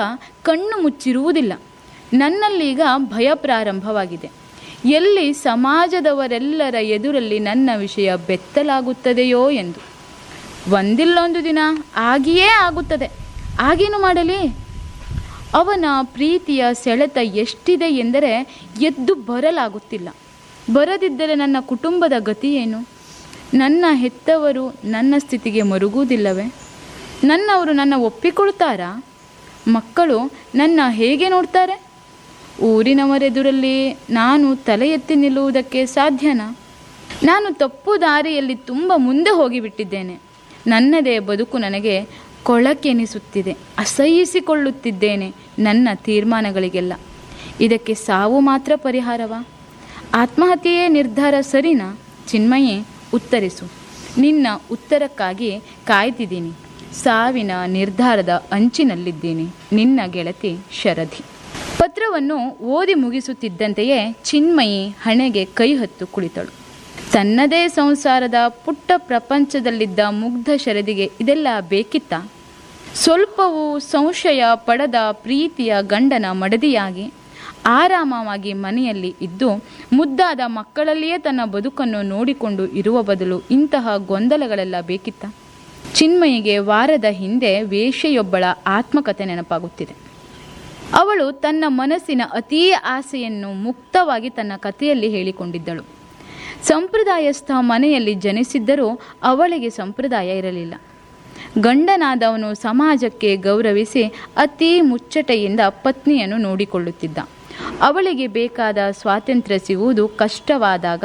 ಕಣ್ಣು ಮುಚ್ಚಿರುವುದಿಲ್ಲ ನನ್ನಲ್ಲೀಗ ಭಯ ಪ್ರಾರಂಭವಾಗಿದೆ ಎಲ್ಲಿ ಸಮಾಜದವರೆಲ್ಲರ ಎದುರಲ್ಲಿ ನನ್ನ ವಿಷಯ ಬೆತ್ತಲಾಗುತ್ತದೆಯೋ ಎಂದು ಒಂದಿಲ್ಲೊಂದು ದಿನ ಆಗಿಯೇ ಆಗುತ್ತದೆ ಆಗೇನು ಮಾಡಲಿ ಅವನ ಪ್ರೀತಿಯ ಸೆಳೆತ ಎಷ್ಟಿದೆ ಎಂದರೆ ಎದ್ದು ಬರಲಾಗುತ್ತಿಲ್ಲ ಬರದಿದ್ದರೆ ನನ್ನ ಕುಟುಂಬದ ಗತಿ ಏನು ನನ್ನ ಹೆತ್ತವರು ನನ್ನ ಸ್ಥಿತಿಗೆ ಮರುಗುವುದಿಲ್ಲವೇ ನನ್ನವರು ನನ್ನ ಒಪ್ಪಿಕೊಳ್ತಾರಾ ಮಕ್ಕಳು ನನ್ನ ಹೇಗೆ ನೋಡ್ತಾರೆ ಊರಿನವರೆದುರಲ್ಲಿ ನಾನು ತಲೆ ಎತ್ತಿ ನಿಲ್ಲುವುದಕ್ಕೆ ಸಾಧ್ಯನಾ ನಾನು ತಪ್ಪು ದಾರಿಯಲ್ಲಿ ತುಂಬ ಮುಂದೆ ಹೋಗಿಬಿಟ್ಟಿದ್ದೇನೆ ನನ್ನದೇ ಬದುಕು ನನಗೆ ಕೊಳಕೆನಿಸುತ್ತಿದೆ ಅಸಹಿಸಿಕೊಳ್ಳುತ್ತಿದ್ದೇನೆ ನನ್ನ ತೀರ್ಮಾನಗಳಿಗೆಲ್ಲ ಇದಕ್ಕೆ ಸಾವು ಮಾತ್ರ ಪರಿಹಾರವಾ ಆತ್ಮಹತ್ಯೆಯೇ ನಿರ್ಧಾರ ಸರಿನಾ ಚಿನ್ಮಯಿ ಉತ್ತರಿಸು ನಿನ್ನ ಉತ್ತರಕ್ಕಾಗಿ ಕಾಯ್ತಿದ್ದೀನಿ ಸಾವಿನ ನಿರ್ಧಾರದ ಅಂಚಿನಲ್ಲಿದ್ದೀನಿ ನಿನ್ನ ಗೆಳತಿ ಶರಧಿ ಪತ್ರವನ್ನು ಓದಿ ಮುಗಿಸುತ್ತಿದ್ದಂತೆಯೇ ಚಿನ್ಮಯಿ ಹಣೆಗೆ ಕೈ ಹೊತ್ತು ಕುಳಿತಳು ತನ್ನದೇ ಸಂಸಾರದ ಪುಟ್ಟ ಪ್ರಪಂಚದಲ್ಲಿದ್ದ ಮುಗ್ಧ ಶರದಿಗೆ ಇದೆಲ್ಲ ಬೇಕಿತ್ತ ಸ್ವಲ್ಪವೂ ಸಂಶಯ ಪಡದ ಪ್ರೀತಿಯ ಗಂಡನ ಮಡದಿಯಾಗಿ ಆರಾಮವಾಗಿ ಮನೆಯಲ್ಲಿ ಇದ್ದು ಮುದ್ದಾದ ಮಕ್ಕಳಲ್ಲಿಯೇ ತನ್ನ ಬದುಕನ್ನು ನೋಡಿಕೊಂಡು ಇರುವ ಬದಲು ಇಂತಹ ಗೊಂದಲಗಳೆಲ್ಲ ಬೇಕಿತ್ತ ಚಿನ್ಮಯಿಗೆ ವಾರದ ಹಿಂದೆ ವೇಶ್ಯೆಯೊಬ್ಬಳ ಆತ್ಮಕಥೆ ನೆನಪಾಗುತ್ತಿದೆ ಅವಳು ತನ್ನ ಮನಸ್ಸಿನ ಅತೀ ಆಸೆಯನ್ನು ಮುಕ್ತವಾಗಿ ತನ್ನ ಕಥೆಯಲ್ಲಿ ಹೇಳಿಕೊಂಡಿದ್ದಳು ಸಂಪ್ರದಾಯಸ್ಥ ಮನೆಯಲ್ಲಿ ಜನಿಸಿದ್ದರೂ ಅವಳಿಗೆ ಸಂಪ್ರದಾಯ ಇರಲಿಲ್ಲ ಗಂಡನಾದವನು ಸಮಾಜಕ್ಕೆ ಗೌರವಿಸಿ ಅತೀ ಮುಚ್ಚಟೆಯಿಂದ ಪತ್ನಿಯನ್ನು ನೋಡಿಕೊಳ್ಳುತ್ತಿದ್ದ ಅವಳಿಗೆ ಬೇಕಾದ ಸ್ವಾತಂತ್ರ್ಯ ಸಿಗುವುದು ಕಷ್ಟವಾದಾಗ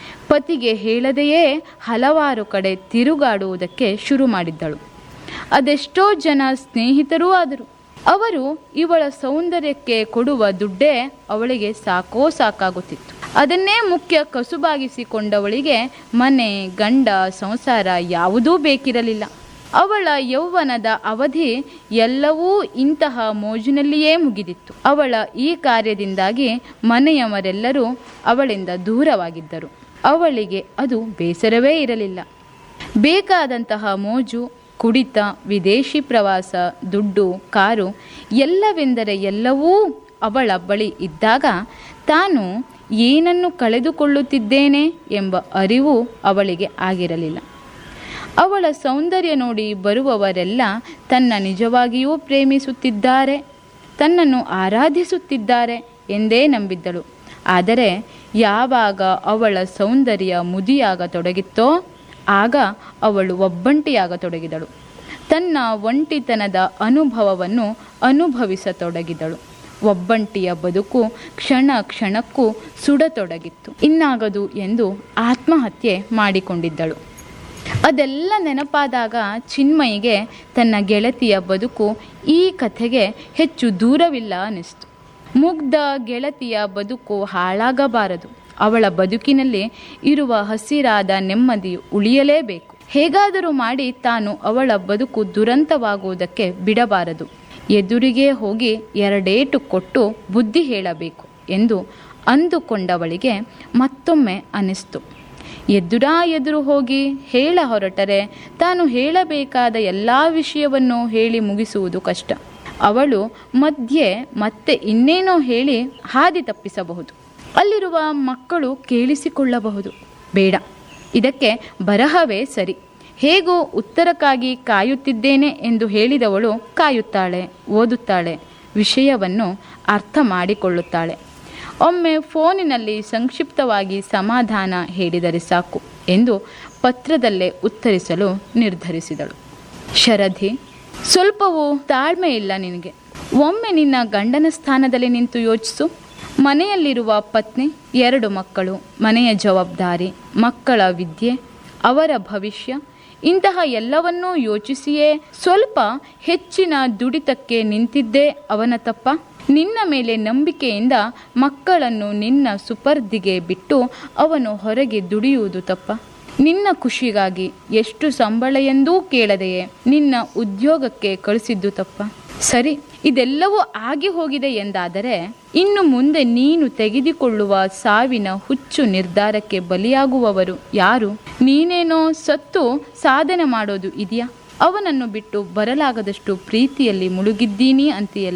ಪತಿಗೆ ಹೇಳದೆಯೇ ಹಲವಾರು ಕಡೆ ತಿರುಗಾಡುವುದಕ್ಕೆ ಶುರು ಮಾಡಿದ್ದಳು ಅದೆಷ್ಟೋ ಜನ ಸ್ನೇಹಿತರೂ ಆದರು ಅವರು ಇವಳ ಸೌಂದರ್ಯಕ್ಕೆ ಕೊಡುವ ದುಡ್ಡೇ ಅವಳಿಗೆ ಸಾಕೋ ಸಾಕಾಗುತ್ತಿತ್ತು ಅದನ್ನೇ ಮುಖ್ಯ ಕಸುಬಾಗಿಸಿಕೊಂಡವಳಿಗೆ ಮನೆ ಗಂಡ ಸಂಸಾರ ಯಾವುದೂ ಬೇಕಿರಲಿಲ್ಲ ಅವಳ ಯೌವನದ ಅವಧಿ ಎಲ್ಲವೂ ಇಂತಹ ಮೋಜಿನಲ್ಲಿಯೇ ಮುಗಿದಿತ್ತು ಅವಳ ಈ ಕಾರ್ಯದಿಂದಾಗಿ ಮನೆಯವರೆಲ್ಲರೂ ಅವಳಿಂದ ದೂರವಾಗಿದ್ದರು ಅವಳಿಗೆ ಅದು ಬೇಸರವೇ ಇರಲಿಲ್ಲ ಬೇಕಾದಂತಹ ಮೋಜು ಕುಡಿತ ವಿದೇಶಿ ಪ್ರವಾಸ ದುಡ್ಡು ಕಾರು ಎಲ್ಲವೆಂದರೆ ಎಲ್ಲವೂ ಅವಳ ಬಳಿ ಇದ್ದಾಗ ತಾನು ಏನನ್ನು ಕಳೆದುಕೊಳ್ಳುತ್ತಿದ್ದೇನೆ ಎಂಬ ಅರಿವು ಅವಳಿಗೆ ಆಗಿರಲಿಲ್ಲ ಅವಳ ಸೌಂದರ್ಯ ನೋಡಿ ಬರುವವರೆಲ್ಲ ತನ್ನ ನಿಜವಾಗಿಯೂ ಪ್ರೇಮಿಸುತ್ತಿದ್ದಾರೆ ತನ್ನನ್ನು ಆರಾಧಿಸುತ್ತಿದ್ದಾರೆ ಎಂದೇ ನಂಬಿದ್ದಳು ಆದರೆ ಯಾವಾಗ ಅವಳ ಸೌಂದರ್ಯ ಮುದಿಯಾಗತೊಡಗಿತ್ತೋ ಆಗ ಅವಳು ಒಬ್ಬಂಟಿಯಾಗತೊಡಗಿದಳು ತನ್ನ ಒಂಟಿತನದ ಅನುಭವವನ್ನು ಅನುಭವಿಸತೊಡಗಿದಳು ಒಬ್ಬಂಟಿಯ ಬದುಕು ಕ್ಷಣ ಕ್ಷಣಕ್ಕೂ ಸುಡತೊಡಗಿತ್ತು ಇನ್ನಾಗದು ಎಂದು ಆತ್ಮಹತ್ಯೆ ಮಾಡಿಕೊಂಡಿದ್ದಳು ಅದೆಲ್ಲ ನೆನಪಾದಾಗ ಚಿನ್ಮಯಿಗೆ ತನ್ನ ಗೆಳತಿಯ ಬದುಕು ಈ ಕಥೆಗೆ ಹೆಚ್ಚು ದೂರವಿಲ್ಲ ಅನಿಸ್ತು ಮುಗ್ಧ ಗೆಳತಿಯ ಬದುಕು ಹಾಳಾಗಬಾರದು ಅವಳ ಬದುಕಿನಲ್ಲಿ ಇರುವ ಹಸಿರಾದ ನೆಮ್ಮದಿಯು ಉಳಿಯಲೇಬೇಕು ಹೇಗಾದರೂ ಮಾಡಿ ತಾನು ಅವಳ ಬದುಕು ದುರಂತವಾಗುವುದಕ್ಕೆ ಬಿಡಬಾರದು ಎದುರಿಗೆ ಹೋಗಿ ಎರಡೇಟು ಕೊಟ್ಟು ಬುದ್ಧಿ ಹೇಳಬೇಕು ಎಂದು ಅಂದುಕೊಂಡವಳಿಗೆ ಮತ್ತೊಮ್ಮೆ ಅನಿಸ್ತು ಎದುರಾ ಎದುರು ಹೋಗಿ ಹೇಳ ಹೊರಟರೆ ತಾನು ಹೇಳಬೇಕಾದ ಎಲ್ಲ ವಿಷಯವನ್ನು ಹೇಳಿ ಮುಗಿಸುವುದು ಕಷ್ಟ ಅವಳು ಮಧ್ಯೆ ಮತ್ತೆ ಇನ್ನೇನೋ ಹೇಳಿ ಹಾದಿ ತಪ್ಪಿಸಬಹುದು ಅಲ್ಲಿರುವ ಮಕ್ಕಳು ಕೇಳಿಸಿಕೊಳ್ಳಬಹುದು ಬೇಡ ಇದಕ್ಕೆ ಬರಹವೇ ಸರಿ ಹೇಗೋ ಉತ್ತರಕ್ಕಾಗಿ ಕಾಯುತ್ತಿದ್ದೇನೆ ಎಂದು ಹೇಳಿದವಳು ಕಾಯುತ್ತಾಳೆ ಓದುತ್ತಾಳೆ ವಿಷಯವನ್ನು ಅರ್ಥ ಮಾಡಿಕೊಳ್ಳುತ್ತಾಳೆ ಒಮ್ಮೆ ಫೋನಿನಲ್ಲಿ ಸಂಕ್ಷಿಪ್ತವಾಗಿ ಸಮಾಧಾನ ಹೇಳಿದರೆ ಸಾಕು ಎಂದು ಪತ್ರದಲ್ಲೇ ಉತ್ತರಿಸಲು ನಿರ್ಧರಿಸಿದಳು ಶರಧಿ ಸ್ವಲ್ಪವೂ ತಾಳ್ಮೆ ಇಲ್ಲ ನಿನಗೆ ಒಮ್ಮೆ ನಿನ್ನ ಗಂಡನ ಸ್ಥಾನದಲ್ಲಿ ನಿಂತು ಯೋಚಿಸು ಮನೆಯಲ್ಲಿರುವ ಪತ್ನಿ ಎರಡು ಮಕ್ಕಳು ಮನೆಯ ಜವಾಬ್ದಾರಿ ಮಕ್ಕಳ ವಿದ್ಯೆ ಅವರ ಭವಿಷ್ಯ ಇಂತಹ ಎಲ್ಲವನ್ನೂ ಯೋಚಿಸಿಯೇ ಸ್ವಲ್ಪ ಹೆಚ್ಚಿನ ದುಡಿತಕ್ಕೆ ನಿಂತಿದ್ದೇ ಅವನ ತಪ್ಪ ನಿನ್ನ ಮೇಲೆ ನಂಬಿಕೆಯಿಂದ ಮಕ್ಕಳನ್ನು ನಿನ್ನ ಸುಪರ್ದಿಗೆ ಬಿಟ್ಟು ಅವನು ಹೊರಗೆ ದುಡಿಯುವುದು ತಪ್ಪ ನಿನ್ನ ಖುಷಿಗಾಗಿ ಎಷ್ಟು ಸಂಬಳ ಎಂದೂ ಕೇಳದೆಯೇ ನಿನ್ನ ಉದ್ಯೋಗಕ್ಕೆ ಕಳಿಸಿದ್ದು ತಪ್ಪ ಸರಿ ಇದೆಲ್ಲವೂ ಆಗಿ ಹೋಗಿದೆ ಎಂದಾದರೆ ಇನ್ನು ಮುಂದೆ ನೀನು ತೆಗೆದುಕೊಳ್ಳುವ ಸಾವಿನ ಹುಚ್ಚು ನಿರ್ಧಾರಕ್ಕೆ ಬಲಿಯಾಗುವವರು ಯಾರು ನೀನೇನೋ ಸತ್ತು ಸಾಧನೆ ಮಾಡೋದು ಇದೆಯಾ ಅವನನ್ನು ಬಿಟ್ಟು ಬರಲಾಗದಷ್ಟು ಪ್ರೀತಿಯಲ್ಲಿ ಮುಳುಗಿದ್ದೀನಿ ಅಂತೀಯಲ್ಲ